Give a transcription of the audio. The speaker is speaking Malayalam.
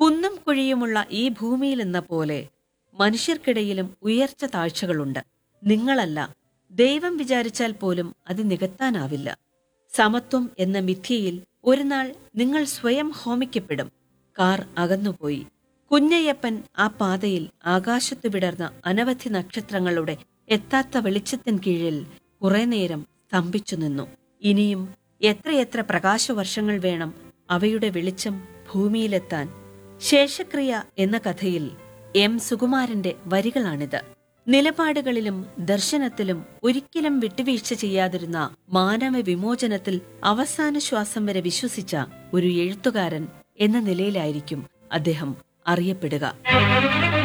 കുന്നും കുഴിയുമുള്ള ഈ ഭൂമിയിൽ എന്ന പോലെ മനുഷ്യർക്കിടയിലും ഉയർച്ച താഴ്ചകളുണ്ട് നിങ്ങളല്ല ദൈവം വിചാരിച്ചാൽ പോലും അത് നികത്താനാവില്ല സമത്വം എന്ന മിഥ്യയിൽ ഒരു നാൾ നിങ്ങൾ സ്വയം ഹോമിക്കപ്പെടും കാർ അകന്നുപോയി കുഞ്ഞയ്യപ്പൻ ആ പാതയിൽ ആകാശത്തു വിടർന്ന അനവധി നക്ഷത്രങ്ങളുടെ എത്താത്ത വെളിച്ചത്തിൻ കീഴിൽ കുറെ നേരം സ്തംഭിച്ചു നിന്നു ഇനിയും എത്രയെത്ര പ്രകാശവർഷങ്ങൾ വേണം അവയുടെ വെളിച്ചം ഭൂമിയിലെത്താൻ ശേഷക്രിയ എന്ന കഥയിൽ എം സുകുമാരന്റെ വരികളാണിത് നിലപാടുകളിലും ദർശനത്തിലും ഒരിക്കലും വിട്ടുവീഴ്ച ചെയ്യാതിരുന്ന മാനവ വിമോചനത്തിൽ അവസാന ശ്വാസം വരെ വിശ്വസിച്ച ഒരു എഴുത്തുകാരൻ എന്ന നിലയിലായിരിക്കും അദ്ദേഹം അറിയപ്പെടുക